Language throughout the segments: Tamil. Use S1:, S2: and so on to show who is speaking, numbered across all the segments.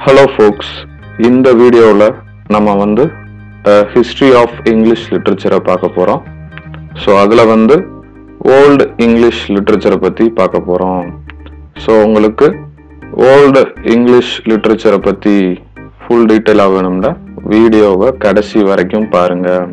S1: ஹலோ ஃபோக்ஸ் இந்த வீடியோவில் நம்ம வந்து ஹிஸ்ட்ரி ஆஃப் இங்கிலீஷ் லிட்ரேச்சரை பார்க்க போகிறோம் ஸோ அதில் வந்து ஓல்டு இங்கிலீஷ் லிட்ரேச்சரை பற்றி பார்க்க போகிறோம் ஸோ உங்களுக்கு ஓல்டு இங்கிலீஷ் லிட்ரேச்சரை பற்றி ஃபுல் டீட்டெயிலாக வேணும்னா வீடியோவை கடைசி வரைக்கும் பாருங்கள்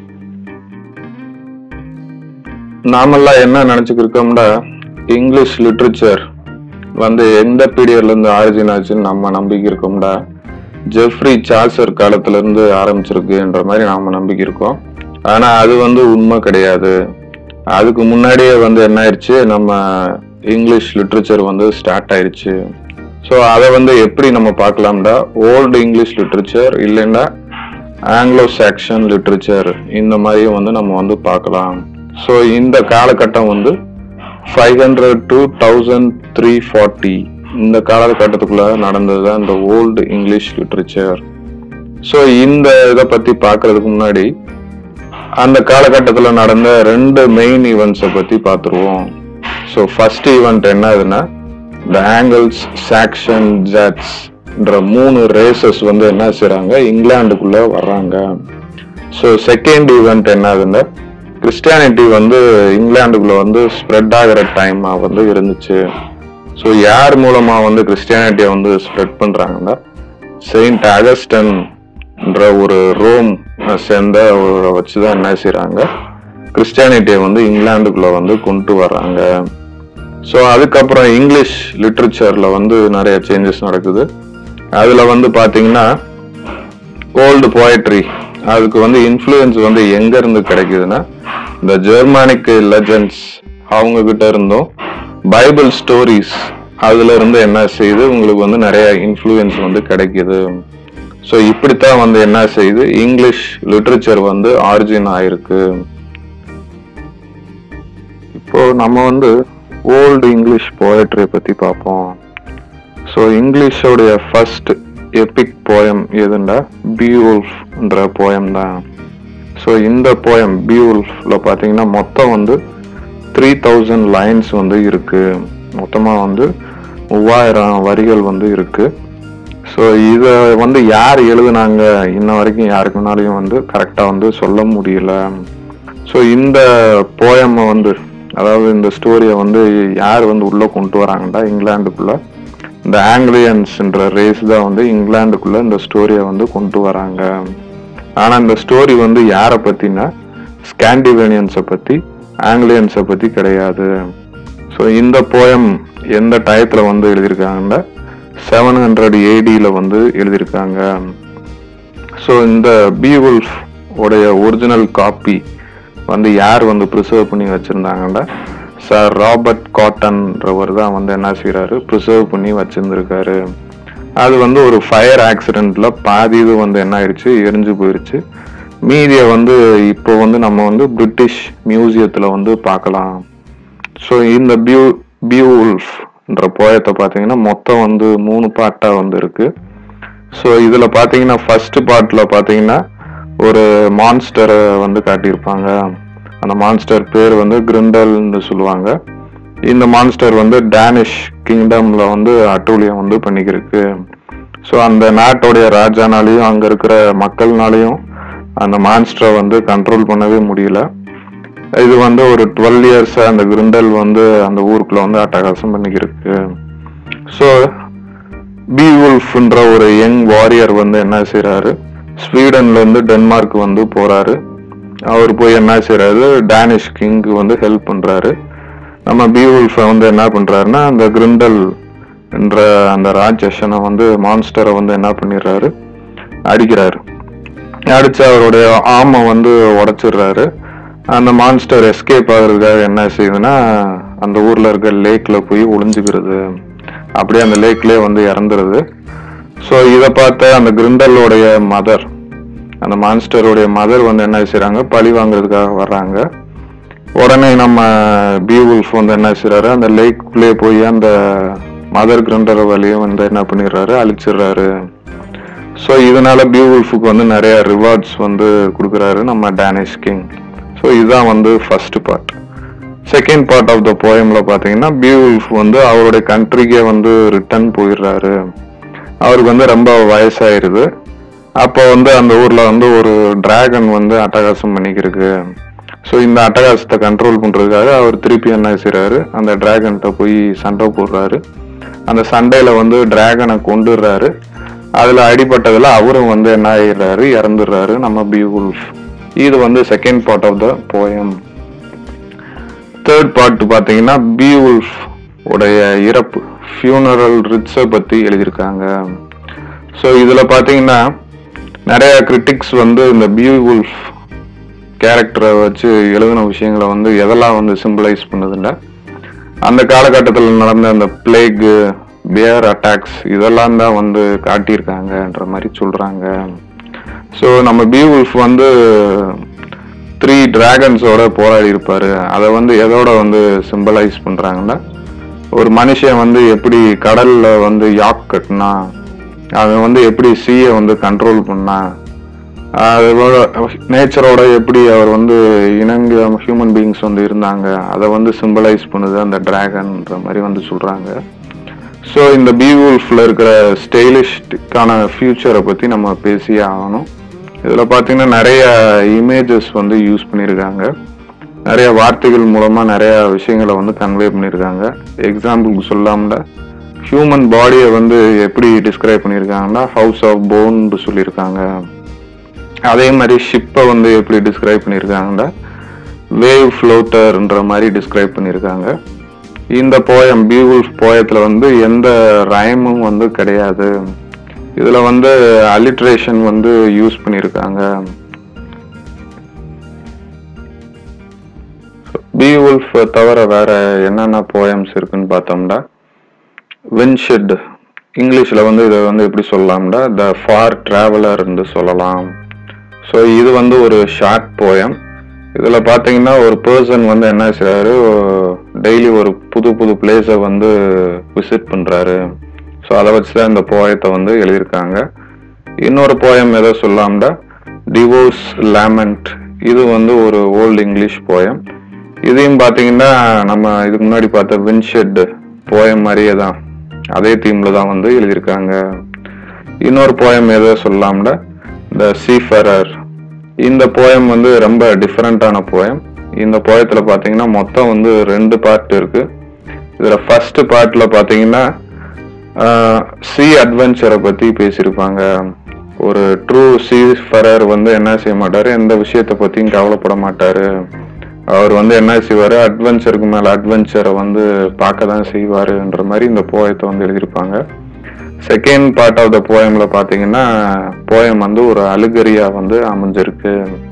S1: நாமெல்லாம் என்ன நினச்சிக்கிருக்கோம்னா இங்கிலீஷ் லிட்ரேச்சர் வந்து எந்த பீரியட்ல இருந்து ஆரிஜின் ஆச்சுன்னு நம்ம நம்பிக்கை இருக்கோம்டா ஜெஃப்ரி சார்சர் காலத்துல இருந்து ஆரம்பிச்சிருக்குன்ற மாதிரி நாம நம்பிக்கை இருக்கோம் ஆனா அது வந்து உண்மை கிடையாது அதுக்கு முன்னாடியே வந்து என்ன ஆயிடுச்சு நம்ம இங்கிலீஷ் லிட்ரேச்சர் வந்து ஸ்டார்ட் ஆயிடுச்சு ஸோ அதை வந்து எப்படி நம்ம பார்க்கலாம்டா ஓல்டு இங்கிலீஷ் லிட்ரேச்சர் இல்லைன்னா ஆங்கிலோ சாக்ஷன் லிட்ரேச்சர் இந்த மாதிரியும் வந்து நம்ம வந்து பார்க்கலாம் ஸோ இந்த காலகட்டம் வந்து five hundred to thousand three forty இந்த காலகட்டத்துக்குள்ள நடந்தது தான் இந்த ஓல்டு இங்கிலீஷ் லிட்ரேச்சர் ஸோ இந்த இதை பத்தி பார்க்கறதுக்கு முன்னாடி அந்த காலகட்டத்தில் நடந்த ரெண்டு மெயின் ஈவெண்ட்ஸை பத்தி பார்த்துருவோம் ஸோ ஃபர்ஸ்ட் ஈவெண்ட் என்னதுன்னா இந்த ஆங்கிள்ஸ் சாக்ஷன் ஜட்ஸ்ன்ற மூணு ரேசஸ் வந்து என்ன செய்றாங்க இங்கிலாந்துக்குள்ள வர்றாங்க ஸோ செகண்ட் ஈவெண்ட் என்னதுன்னா கிறிஸ்டியானிட்டி வந்து இங்கிலாந்துக்குள்ள வந்து ஸ்ப்ரெட் ஆகிற டைமா வந்து இருந்துச்சு ஸோ யார் மூலமா வந்து கிறிஸ்டியானிட்டியை வந்து ஸ்ப்ரெட் பண்றாங்கன்னா செயின்ட் அகஸ்டன்ன்ற ஒரு ரோம் சேர்ந்த ஒரு வச்சு தான் என்ன செய்றாங்க கிறிஸ்டியானிட்டியை வந்து இங்கிலாந்துக்குள்ள வந்து கொண்டு வர்றாங்க ஸோ அதுக்கப்புறம் இங்கிலீஷ் லிட்ரேச்சர்ல வந்து நிறைய சேஞ்சஸ் நடக்குது அதுல வந்து பாத்தீங்கன்னா ஓல்டு போயட்ரி அதுக்கு வந்து இன்ஃப்ளூயன்ஸ் வந்து எங்க இருந்து கிடைக்குதுன்னா இந்த ஜெர்மானிக் லெஜண்ட்ஸ் அவங்க கிட்ட இருந்தும் பைபிள் ஸ்டோரிஸ் அதுல இருந்து என்ன செய்யுது உங்களுக்கு வந்து நிறைய இன்ஃப்ளூயன்ஸ் வந்து கிடைக்குது ஸோ இப்படித்தான் வந்து என்ன செய்யுது இங்கிலீஷ் லிட்ரேச்சர் வந்து ஆரிஜின் ஆயிருக்கு இப்போ நம்ம வந்து ஓல்டு இங்கிலீஷ் போயட்ரியை பத்தி பார்ப்போம் ஸோ இங்கிலீஷோடைய ஃபர்ஸ்ட் எபிக் போயம் எதுண்டா பியூல்ஃப்ன்ற போயம் தான் ஸோ இந்த போயம் பியூல்ஃப்ல பார்த்தீங்கன்னா மொத்தம் வந்து த்ரீ தௌசண்ட் லைன்ஸ் வந்து இருக்கு மொத்தமாக வந்து மூவாயிரம் வரிகள் வந்து இருக்கு ஸோ இதை வந்து யார் எழுதுனாங்க இன்ன வரைக்கும் யாருக்குனாலையும் வந்து கரெக்டாக வந்து சொல்ல முடியல ஸோ இந்த போயமை வந்து அதாவது இந்த ஸ்டோரியை வந்து யார் வந்து உள்ளே கொண்டு வராங்கடா இங்கிலாந்துக்குள்ள இந்த ஆங்கிலியன்ஸ்ன்ற ரேஸ் தான் வந்து இங்கிலாந்துக்குள்ள இந்த ஸ்டோரியை வந்து கொண்டு வராங்க ஆனா இந்த ஸ்டோரி வந்து யாரை பத்தினா ஸ்காண்டிவேனியன்ஸை பத்தி ஆங்கிலியன்ஸை பத்தி கிடையாது ஸோ இந்த போயம் எந்த டயத்துல வந்து எழுதியிருக்காங்கன்னா செவன் ஹண்ட்ரட் ஏடியில் வந்து எழுதியிருக்காங்க ஸோ இந்த பீவுல்ஃப் உடைய ஒரிஜினல் காப்பி வந்து யார் வந்து ப்ரிசர்வ் பண்ணி வச்சிருந்தாங்கன்னா சார் ராபர்ட் காட்டன்றவர் தான் வந்து என்ன செய்யறாரு ப்ரிசர்வ் பண்ணி வச்சிருந்திருக்காரு அது வந்து ஒரு ஃபயர் ஆக்சிடென்ட்ல பாதி இது வந்து என்ன ஆயிடுச்சு எரிஞ்சு போயிருச்சு மீதியை வந்து இப்போ வந்து நம்ம வந்து பிரிட்டிஷ் மியூசியத்தில் வந்து பார்க்கலாம் ஸோ இந்த பியூ பியூல்ஃப்ன்ற போயத்தை பார்த்தீங்கன்னா மொத்தம் வந்து மூணு பாட்டாக வந்து இருக்கு ஸோ இதில் பார்த்தீங்கன்னா ஃபர்ஸ்ட் பார்ட்டில் பார்த்தீங்கன்னா ஒரு மான்ஸ்டரை வந்து காட்டியிருப்பாங்க அந்த மான்ஸ்டர் பேர் வந்து கிரிண்டல்னு சொல்லுவாங்க இந்த மான்ஸ்டர் வந்து டேனிஷ் கிங்டம்ல வந்து அட்டூழியம் வந்து பண்ணிக்கிருக்கு ஸோ அந்த நாட்டோடைய ராஜானாலையும் அங்கே இருக்கிற மக்கள்னாலையும் அந்த மான்ஸ்டரை வந்து கண்ட்ரோல் பண்ணவே முடியல இது வந்து ஒரு டுவெல் இயர்ஸ் அந்த கிரிண்டல் வந்து அந்த ஊருக்குள்ள வந்து அட்டகாசம் பண்ணிக்கிருக்கு ஸோ பி உல்ஃப்ன்ற ஒரு யங் வாரியர் வந்து என்ன செய்றாரு ஸ்வீடன்ல இருந்து டென்மார்க் வந்து போறாரு அவர் போய் என்ன செய்றாரு டேனிஷ் கிங்க்கு வந்து ஹெல்ப் பண்றாரு நம்ம பியூல்ஃபை வந்து என்ன பண்றாருன்னா அந்த கிரிண்டல் என்ற அந்த ராட்சசனை வந்து மான்ஸ்டரை வந்து என்ன பண்ணிடுறாரு அடிக்கிறாரு அடிச்சு அவருடைய ஆமை வந்து உடைச்சிடுறாரு அந்த மான்ஸ்டர் எஸ்கேப் ஆகுறதுக்காக என்ன செய்யுதுன்னா அந்த ஊர்ல இருக்க லேக்ல போய் ஒளிஞ்சுக்கிறது அப்படியே அந்த லேக்லயே வந்து இறந்துருது ஸோ இதை பார்த்த அந்த கிரிண்டலோடைய மதர் அந்த மான்ஸ்டருடைய மதர் வந்து என்ன செய்றாங்க பழி வாங்குறதுக்காக வர்றாங்க உடனே நம்ம பியூல்ஃப் வந்து என்ன செய்றாரு அந்த லேக்குள்ளே போய் அந்த மதர் கிரண்டர் வழியை வந்து என்ன பண்ணிடுறாரு அழிச்சிடுறாரு ஸோ இதனால பியூல்ஃபுக்கு வந்து நிறைய ரிவார்ட்ஸ் வந்து கொடுக்குறாரு நம்ம டேனிஷ் கிங் ஸோ இதுதான் வந்து first part second part of the போயம்ல பார்த்தீங்கன்னா பியூல்ஃப் வந்து அவருடைய கண்ட்ரிக்கே வந்து ரிட்டர்ன் போயிடுறாரு அவருக்கு வந்து ரொம்ப வயசாயிருது அப்போ வந்து அந்த ஊர்ல வந்து ஒரு டிராகன் வந்து அட்டகாசம் பண்ணிக்கிருக்கு ஸோ இந்த அட்டகாசத்தை கண்ட்ரோல் பண்றதுக்காக அவர் திருப்பி என்ன செய்றாரு அந்த டிராகன்கிட்ட போய் சண்டை போடுறாரு அந்த சண்டையில வந்து டிராகனை கொண்டுடுறாரு அதுல அடிபட்டதுல அவரும் வந்து என்ன ஆயிடுறாரு இறந்துடுறாரு நம்ம பியூல்ஃப் இது வந்து second part of the poem third part பார்த்தீங்கன்னா பியூல்ஃப் உடைய இறப்பு ஃபியூனரல் ரிட்ஸை பத்தி எழுதியிருக்காங்க ஸோ இதுல பார்த்தீங்கன்னா நிறைய கிரிட்டிக்ஸ் வந்து இந்த பியூல்ஃப் கேரக்டரை வச்சு எழுதின விஷயங்களை வந்து எதெல்லாம் வந்து சிம்பிளைஸ் பண்ணுதுன்னா அந்த காலகட்டத்தில் நடந்த அந்த பிளேகு பியர் அட்டாக்ஸ் இதெல்லாம் தான் வந்து காட்டியிருக்காங்கன்ற மாதிரி சொல்றாங்க ஸோ நம்ம பியூல்ஃப் வந்து த்ரீ டிராகன்ஸோட போராடி இருப்பாரு அதை வந்து எதோட வந்து சிம்பிளைஸ் பண்றாங்கன்னா ஒரு மனுஷன் வந்து எப்படி கடல்ல வந்து யாக் கட்டினா அவன் வந்து எப்படி சீயை வந்து கண்ட்ரோல் பண்ணா அதோட நேச்சரோட எப்படி அவர் வந்து இணங்க ஹியூமன் பீயிங்ஸ் வந்து இருந்தாங்க அதை வந்து சிம்பிளைஸ் பண்ணுது அந்த டிராகன்ன்ற மாதிரி வந்து சொல்றாங்க ஸோ இந்த பீவுல்ஃப்ல இருக்கிற ஸ்டைலிஷ்டுக்கான ஃபியூச்சரை பத்தி நம்ம பேசியே ஆகணும் இதில் பார்த்தீங்கன்னா நிறைய இமேஜஸ் வந்து யூஸ் பண்ணியிருக்காங்க நிறைய வார்த்தைகள் மூலமா நிறைய விஷயங்களை வந்து கன்வே பண்ணியிருக்காங்க எக்ஸாம்பிளுக்கு சொல்லாமல ஹியூமன் பாடியை வந்து எப்படி டிஸ்கிரைப் பண்ணியிருக்காங்கன்னா ஹவுஸ் ஆஃப் போன்னு சொல்லியிருக்காங்க அதே மாதிரி ஷிப்பை வந்து எப்படி டிஸ்கிரைப் பண்ணியிருக்காங்கன்னா வேவ் ஃப்ளோட்டர்ன்ற மாதிரி டிஸ்கிரைப் பண்ணியிருக்காங்க இந்த போயம் பியூல்ஃப் போயத்தில் வந்து எந்த ரைமும் வந்து கிடையாது இதில் வந்து அலிட்ரேஷன் வந்து யூஸ் பண்ணியிருக்காங்க பியூல்ஃப் தவிர வேற என்னென்ன போயம்ஸ் இருக்குன்னு பார்த்தோம்னா வின்ஷெட் இங்கிலீஷில் வந்து இதை வந்து எப்படி சொல்லலாம்னா த ஃபார் ட்ராவலர்னு சொல்லலாம் ஸோ இது வந்து ஒரு ஷார்ட் போயம் இதில் பார்த்தீங்கன்னா ஒரு பர்சன் வந்து என்ன செய்றாரு டெய்லி ஒரு புது புது பிளேஸை வந்து விசிட் பண்ணுறாரு ஸோ அதை வச்சு தான் இந்த போயத்தை வந்து எழுதியிருக்காங்க இன்னொரு போயம் எதை சொல்லலாம்னா டிவோர்ஸ் லேமெண்ட் இது வந்து ஒரு ஓல்டு இங்கிலீஷ் போயம் இதையும் பார்த்தீங்கன்னா நம்ம இதுக்கு முன்னாடி பார்த்த வின்ஷெட் போயம் மாதிரியே தான் அதே தீம்ல தான் வந்து எழுதியிருக்காங்க இன்னொரு போயம் எதை சொல்லலாம்னா த சீஃபரர் இந்த போயம் வந்து ரொம்ப டிஃப்ரெண்டான போயம் இந்த போயத்துல பாத்தீங்கன்னா மொத்தம் வந்து ரெண்டு பார்ட் இருக்கு இதுல ஃபர்ஸ்ட் பார்ட்ல பாத்தீங்கன்னா சி அட்வென்ச்சரை பத்தி பேசியிருப்பாங்க ஒரு ட்ரூ சீ ஃபரர் வந்து என்ன செய்ய மாட்டாரு எந்த விஷயத்தை பத்தியும் கவலைப்பட மாட்டாரு அவர் வந்து என்ன செய்வாரு அட்வென்ச்சருக்கு மேல அட்வென்ச்சரை வந்து பார்க்க தான் செய்வாருன்ற மாதிரி இந்த போயத்தை வந்து எழுதியிருப்பாங்க செகண்ட் பார்ட் ஆஃப் த போயம்ல பாத்தீங்கன்னா போயம் வந்து ஒரு அழுகரியா வந்து அமைஞ்சிருக்கு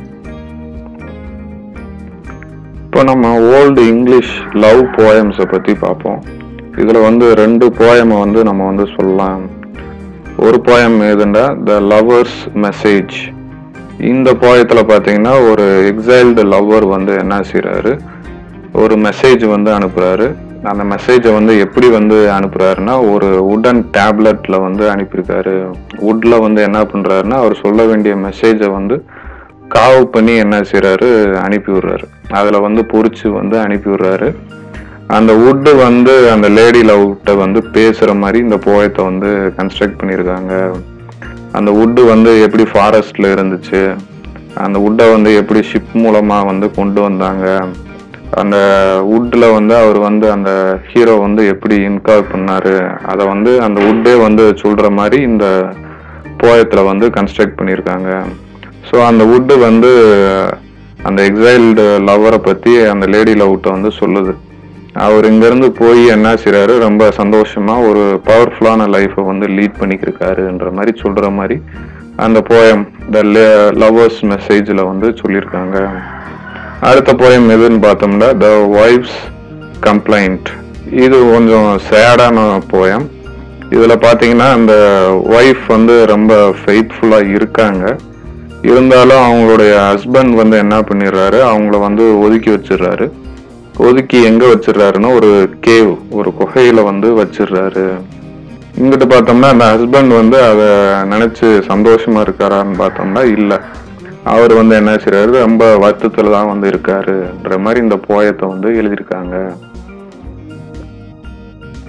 S1: இப்போ நம்ம ஓல்டு இங்கிலீஷ் லவ் போயம்ஸை பத்தி பார்ப்போம் இதுல வந்து ரெண்டு போயமை வந்து நம்ம வந்து சொல்லலாம் ஒரு போயம் எதுண்டா த லவர்ஸ் மெசேஜ் இந்த போயத்துல பாத்தீங்கன்னா ஒரு எக்ஸைல்டு லவ்வர் வந்து என்ன செய்றாரு ஒரு மெசேஜ் வந்து அனுப்புறாரு அந்த மெசேஜை வந்து எப்படி வந்து அனுப்புறாருன்னா ஒரு உடன் டேப்லெட்ல வந்து அனுப்பியிருக்காரு வுட்ல வந்து என்ன பண்றாருன்னா அவர் சொல்ல வேண்டிய மெசேஜை வந்து காவு பண்ணி என்ன செய்றாரு அனுப்பி விடுறாரு அதுல வந்து பொறிச்சு வந்து அனுப்பி விடுறாரு அந்த வுட்டு வந்து அந்த லேடி லவ்கிட்ட வந்து பேசுற மாதிரி இந்த போயத்தை வந்து கன்ஸ்ட்ரக்ட் பண்ணியிருக்காங்க அந்த வுட்டு வந்து எப்படி ஃபாரஸ்ட்ல இருந்துச்சு அந்த வுட்டை வந்து எப்படி ஷிப் மூலமா வந்து கொண்டு வந்தாங்க அந்த வுட்ல வந்து அவர் வந்து அந்த ஹீரோ வந்து எப்படி இன்கால் பண்ணாரு அதை வந்து அந்த வுட்டே வந்து சொல்ற மாதிரி இந்த போயத்துல வந்து கன்ஸ்ட்ரக்ட் பண்ணியிருக்காங்க ஸோ அந்த வுட்டு வந்து அந்த எக்ஸைல்டு லவ்வரை பத்தி அந்த லேடி லவ்கிட்ட வந்து சொல்லுது அவர் இங்கிருந்து போய் என்ன செய்றாரு ரொம்ப சந்தோஷமா ஒரு பவர்ஃபுல்லான லைஃப்பை வந்து லீட் பண்ணிக்கிருக்காருன்ற மாதிரி சொல்ற மாதிரி அந்த போயம் த லவ்வர்ஸ் மெசேஜில் வந்து சொல்லியிருக்காங்க அடுத்த போயம் எதுன்னு பார்த்தோம்னா த ஒய்ஃப்ஸ் கம்ப்ளைண்ட் இது கொஞ்சம் சேடான போயம் இதில் பார்த்தீங்கன்னா அந்த ஒய்ஃப் வந்து ரொம்ப ஃபெய்த்ஃபுல்லாக இருக்காங்க இருந்தாலும் அவங்களுடைய ஹஸ்பண்ட் வந்து என்ன பண்ணிடுறாரு அவங்கள வந்து ஒதுக்கி வச்சிடுறாரு ஒதுக்கி எங்க வச்சிடுறாருன்னா ஒரு கேவ் ஒரு குகையில வந்து வச்சிடுறாரு இங்கிட்டு பார்த்தோம்னா அந்த ஹஸ்பண்ட் வந்து அதை நினைச்சு சந்தோஷமா இருக்காரான்னு பார்த்தோம்னா இல்ல அவர் வந்து என்ன செய்றாரு ரொம்ப வருத்தத்துல தான் வந்து இருக்காருன்ற மாதிரி இந்த போயத்தை வந்து எழுதியிருக்காங்க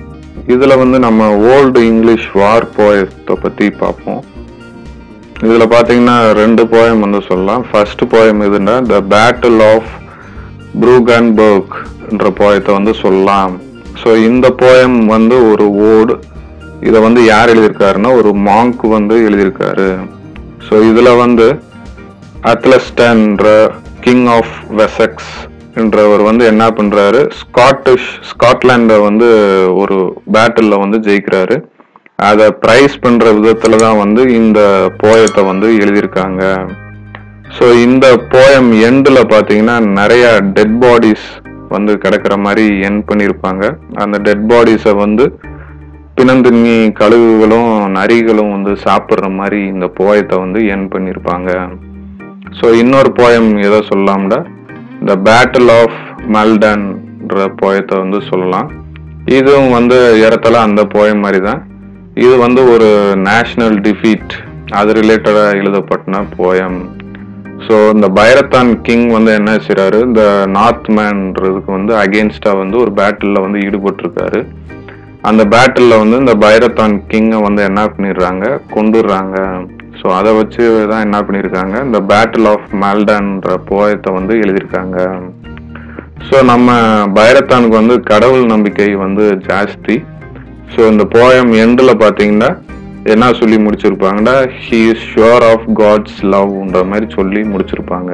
S1: இதுல வந்து நம்ம ஓல்டு இங்கிலீஷ் வார் போயத்தை பத்தி பார்ப்போம் இதுல பாத்தீங்கன்னா ரெண்டு போயம் வந்து சொல்லலாம் ஃபர்ஸ்ட் போயம் எதுன்னா த பேட்டில் ஆஃப் ப்ரூகன்பர்க் என்ற போயத்தை வந்து சொல்லலாம் ஸோ இந்த போயம் வந்து ஒரு ஓடு இதை வந்து யார் எழுதியிருக்காருன்னா ஒரு மாங்க் வந்து எழுதியிருக்காரு ஸோ இதுல வந்து அத்லஸ்டன்ற கிங் ஆஃப் வெசக்ஸ் என்றவர் வந்து என்ன பண்றாரு ஸ்காட்டிஷ் ஸ்காட்லாண்டை வந்து ஒரு பேட்டில்ல வந்து ஜெயிக்கிறாரு அதை ப்ரைஸ் பண்ற விதத்துல தான் வந்து இந்த போயத்தை வந்து எழுதியிருக்காங்க ஸோ இந்த போயம் எண்டில் பார்த்தீங்கன்னா நிறைய டெட் பாடிஸ் வந்து கிடக்கிற மாதிரி என் பண்ணியிருப்பாங்க அந்த டெட் பாடிஸை வந்து பிணந்தின்னி கழுகுகளும் நரிகளும் வந்து சாப்பிட்ற மாதிரி இந்த போயத்தை வந்து என் பண்ணியிருப்பாங்க ஸோ இன்னொரு போயம் எதை சொல்லலாம்டா த பேட்டில் ஆஃப் மல்டன்ன்ற போயத்தை வந்து சொல்லலாம் இதுவும் வந்து இடத்துல அந்த போயம் மாதிரி தான் இது வந்து ஒரு நேஷனல் டிஃபீட் அது ரிலேட்டடாக எழுதப்பட்ட போயம் ஸோ இந்த பைரத்தான் கிங் வந்து என்ன செய்றாரு இந்த நார்த் மேன்றதுக்கு வந்து அகேன்ஸ்டா வந்து ஒரு பேட்டில் வந்து ஈடுபட்டிருக்காரு அந்த பேட்டில் வந்து இந்த பைரத்தான் கிங்கை வந்து என்ன பண்ணிடுறாங்க கொண்டுடுறாங்க ஸோ அதை வச்சு தான் என்ன பண்ணியிருக்காங்க இந்த பேட்டில் ஆஃப் மால்டான்ற போயத்தை வந்து எழுதியிருக்காங்க ஸோ நம்ம பைரத்தானுக்கு வந்து கடவுள் நம்பிக்கை வந்து ஜாஸ்தி ஸோ இந்த போயம் எண்டில் பார்த்தீங்கன்னா என்ன சொல்லி முடிச்சிருப்பாங்கன்னா he is sure of God's லவ்ன்ற மாதிரி சொல்லி முடிச்சிருப்பாங்க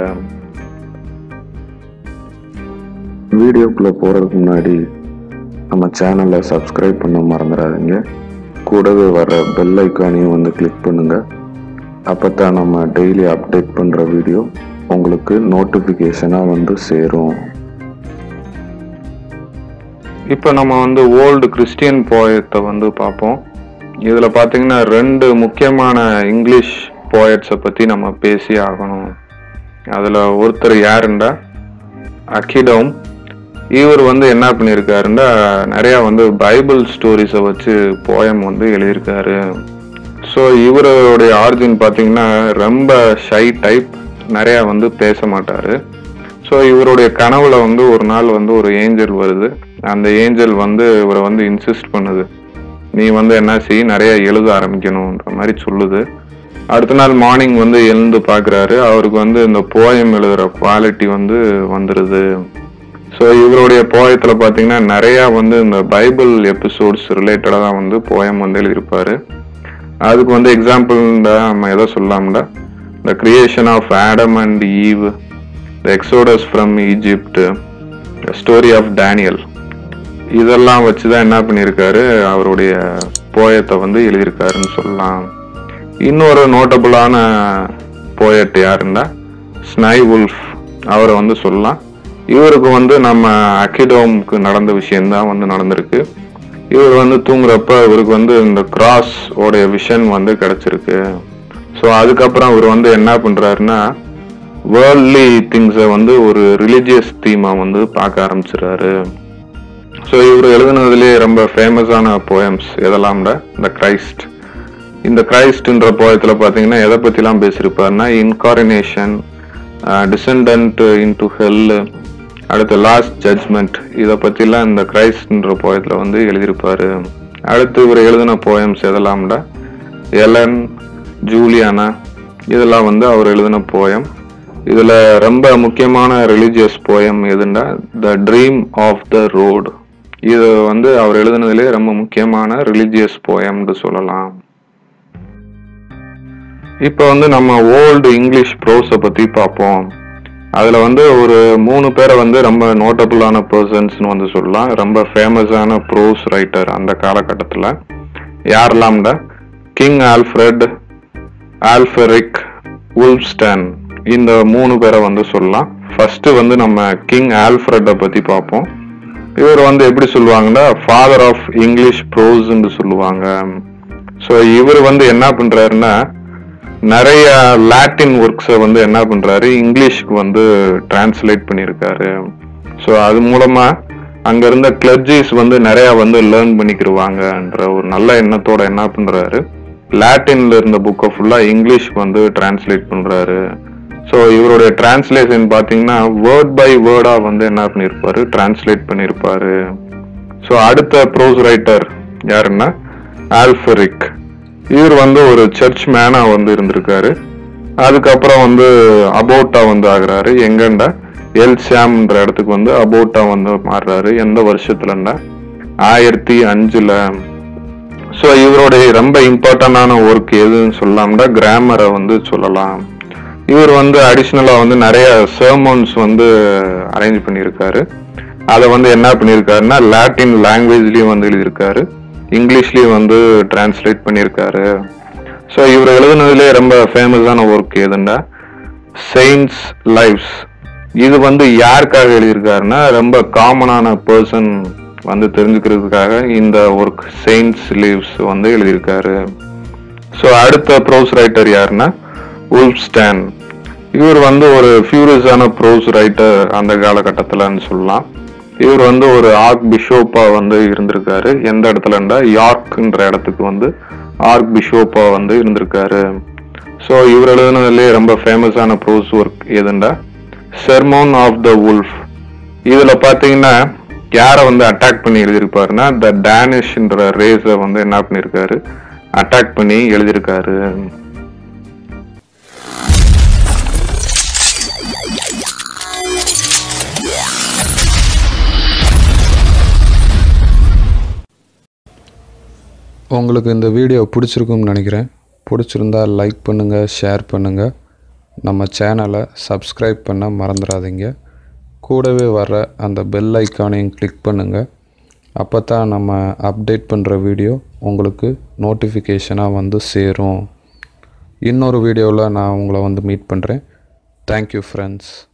S2: வீடியோக்குள்ளே போகிறதுக்கு முன்னாடி நம்ம சேனலை சப்ஸ்கிரைப் பண்ண மறந்துடாதீங்க கூடவே வர பெல் ஐக்கானையும் வந்து கிளிக் பண்ணுங்க அப்போ தான் நம்ம டெய்லி அப்டேட் பண்ணுற வீடியோ உங்களுக்கு நோட்டிஃபிகேஷனாக வந்து சேரும்
S1: இப்போ நம்ம வந்து ஓல்டு கிறிஸ்டியன் போயத்தை வந்து பார்ப்போம் இதில் பார்த்தீங்கன்னா ரெண்டு முக்கியமான இங்கிலீஷ் போயட்ஸை பற்றி நம்ம பேசி ஆகணும் அதில் ஒருத்தர் யாருண்டா அக்கிடோம் இவர் வந்து என்ன பண்ணியிருக்காருண்டா நிறையா வந்து பைபிள் ஸ்டோரிஸை வச்சு போயம் வந்து எழுதியிருக்காரு ஸோ இவருடைய ஆரிஜின் பார்த்தீங்கன்னா ரொம்ப ஷை டைப் நிறையா வந்து பேச மாட்டார் ஸோ இவருடைய கனவுல வந்து ஒரு நாள் வந்து ஒரு ஏஞ்சல் வருது அந்த ஏஞ்சல் வந்து இவரை வந்து இன்சிஸ்ட் பண்ணுது நீ வந்து என்ன செய் நிறைய எழுத ஆரம்பிக்கணுன்ற மாதிரி சொல்லுது அடுத்த நாள் மார்னிங் வந்து எழுந்து பார்க்குறாரு அவருக்கு வந்து இந்த போயம் எழுதுகிற குவாலிட்டி வந்து வந்துடுது ஸோ இவருடைய போயத்தில் பார்த்தீங்கன்னா நிறையா வந்து இந்த பைபிள் எபிசோட்ஸ் ரிலேட்டடாக தான் வந்து போயம் வந்து எழுதியிருப்பாரு அதுக்கு வந்து எக்ஸாம்பிள் நம்ம எதை சொல்லலாம்டா the creation of Adam and Eve the exodus from Egypt story of Daniel இதெல்லாம் வச்சு தான் என்ன பண்ணியிருக்காரு அவருடைய போயத்தை வந்து எழுதியிருக்காருன்னு சொல்லலாம் இன்னொரு நோட்டபுளான போயட் யாருன்னா ஸ்னை உல்ஃப் அவரை வந்து சொல்லலாம் இவருக்கு வந்து நம்ம அக்கிடோமுக்கு நடந்த விஷயம்தான் வந்து நடந்திருக்கு இவர் வந்து தூங்குறப்ப இவருக்கு வந்து இந்த கிராஸ் உடைய விஷன் வந்து கிடைச்சிருக்கு ஸோ அதுக்கப்புறம் இவர் வந்து என்ன பண்றாருன்னா வேர்ல்ட்லி திங்ஸை வந்து ஒரு ரிலீஜியஸ் தீமா வந்து பார்க்க ஆரம்பிச்சிடுறாரு ஸோ இவர் எழுதுனதுலேயே ரொம்ப ஃபேமஸான போயம்ஸ் எதெல்லாம்ட இந்த கிரைஸ்ட் இந்த கிரைஸ்ட்ன்ற போயத்தில் பார்த்தீங்கன்னா எதை பற்றிலாம் பேசியிருப்பாருன்னா இன்காரினேஷன் டிசெண்டன்ட் இன்டு ஹெல் அடுத்து லாஸ்ட் ஜட்ஜ்மெண்ட் இதை பற்றிலாம் இந்த கிரைஸ்ட்ன்ற போயத்தில் வந்து எழுதியிருப்பாரு அடுத்து இவர் எழுதின போயம்ஸ் எதெல்லாம்டா எலன் ஜூலியானா இதெல்லாம் வந்து அவர் எழுதின போயம் இதில் ரொம்ப முக்கியமான ரிலீஜியஸ் போயம் எதுண்டா the dream of the rood இது வந்து அவர் எழுதுனதுலே ரொம்ப முக்கியமான ரிலீஜியஸ் போயம்னு சொல்லலாம் இப்போ வந்து நம்ம ஓல்டு இங்கிலீஷ் ப்ரோஸை பற்றி பார்ப்போம் அதில் வந்து ஒரு மூணு பேரை வந்து ரொம்ப நோட்டபுளான பர்சன்ஸ்னு வந்து சொல்லலாம் ரொம்ப ஃபேமஸான ப்ரோஸ் ரைட்டர் அந்த காலகட்டத்தில் யாரெல்லாம்டா கிங் ஆல்ஃப்ரெட் ஆல்ஃபெரிக் உல்ஸ்டன் இந்த மூணு பேரை வந்து சொல்லலாம் ஃபர்ஸ்ட் வந்து நம்ம கிங் ஆல்ஃப்ரெட்டை பற்றி பார்ப்போம் இவர் வந்து எப்படி சொல்லுவாங்கன்னா ஃபாதர் ஆஃப் இங்கிலீஷ் ப்ரோஸ்ன்னு சொல்லுவாங்க ஸோ இவர் வந்து என்ன பண்றாருன்னா நிறைய லாட்டின் ஒர்க்ஸை வந்து என்ன பண்றாரு இங்கிலீஷ்க்கு வந்து டிரான்ஸ்லேட் பண்ணியிருக்காரு ஸோ அது மூலமா அங்க இருந்த கிளர்ஜிஸ் வந்து நிறைய வந்து லேர்ன் பண்ணிக்கிருவாங்கன்ற ஒரு நல்ல எண்ணத்தோட என்ன பண்றாரு லாட்டின்ல இருந்த புக்கை ஃபுல்லா இங்கிலீஷ்க்கு வந்து டிரான்ஸ்லேட் பண்றாரு ஸோ இவருடைய டிரான்ஸ்லேஷன் பார்த்தீங்கன்னா வேர்ட் பை வேர்டா வந்து என்ன பண்ணியிருப்பாரு டிரான்ஸ்லேட் பண்ணியிருப்பாரு ஸோ அடுத்த ப்ரோஸ் ரைட்டர் யாருன்னா ஆல்ஃபரிக் இவர் வந்து ஒரு சர்ச் மேனா வந்து இருந்திருக்காரு அதுக்கப்புறம் வந்து அபோட்டா வந்து ஆகுறாரு எங்கண்டா எல் சாம்ன்ற இடத்துக்கு வந்து அபோட்டா வந்து மாறுறாரு எந்த வருஷத்துலன்னா ஆயிரத்தி அஞ்சுல ஸோ இவருடைய ரொம்ப இம்பார்ட்டண்டான ஒர்க் எதுன்னு சொல்லலாம்னா கிராமரை வந்து சொல்லலாம் இவர் வந்து அடிஷ்னலாக வந்து நிறைய சர்மோன்ஸ் வந்து அரேஞ்ச் பண்ணியிருக்காரு அதை வந்து என்ன பண்ணியிருக்காருன்னா லாட்டின் லாங்குவேஜ்லேயும் வந்து எழுதியிருக்காரு இங்கிலீஷ்லேயும் வந்து டிரான்ஸ்லேட் பண்ணியிருக்காரு ஸோ இவர் எழுதுனதுலேயே ரொம்ப ஃபேமஸான ஒர்க் எதுன்னா செயின்ஸ் லைஃப்ஸ் இது வந்து யாருக்காக எழுதியிருக்காருன்னா ரொம்ப காமனான பர்சன் வந்து தெரிஞ்சுக்கிறதுக்காக இந்த ஒர்க் செயின்ஸ் லீவ்ஸ் வந்து எழுதியிருக்காரு ஸோ அடுத்த ப்ரோஸ் ரைட்டர் யாருன்னா உல்ஸ்டான் இவர் வந்து ஒரு ஃபியூரியஸான ப்ரோஸ் ரைட்டர் அந்த காலகட்டத்தில்னு சொல்லலாம் இவர் வந்து ஒரு ஆர்க் பிஷோப்பா வந்து இருந்திருக்காரு எந்த இடத்துலண்டா யார்க்ன்ற இடத்துக்கு வந்து ஆர்க் பிஷோப்பா வந்து இருந்திருக்காரு ஸோ இவர் எழுதுனதுலேயே ரொம்ப ஃபேமஸான ப்ரோஸ் ஒர்க் எதுண்டா செர்மோன் ஆஃப் த உல்ஃப் இதுல பாத்தீங்கன்னா யாரை வந்து அட்டாக் பண்ணி எழுதியிருப்பாருன்னா த டேனிஷ்ன்ற ரேஸை வந்து என்ன பண்ணியிருக்காரு அட்டாக் பண்ணி எழுதியிருக்காரு
S3: உங்களுக்கு இந்த வீடியோ பிடிச்சிருக்கும்னு நினைக்கிறேன் பிடிச்சிருந்தா லைக் பண்ணுங்கள் ஷேர் பண்ணுங்கள் நம்ம சேனலை சப்ஸ்கிரைப் பண்ண மறந்துடாதீங்க கூடவே வர அந்த பெல் ஐக்கானையும் கிளிக் பண்ணுங்கள் அப்போ தான் நம்ம அப்டேட் பண்ணுற வீடியோ உங்களுக்கு நோட்டிஃபிகேஷனாக வந்து சேரும் இன்னொரு வீடியோவில் நான் உங்களை வந்து மீட் பண்ணுறேன் தேங்க்யூ ஃப்ரெண்ட்ஸ்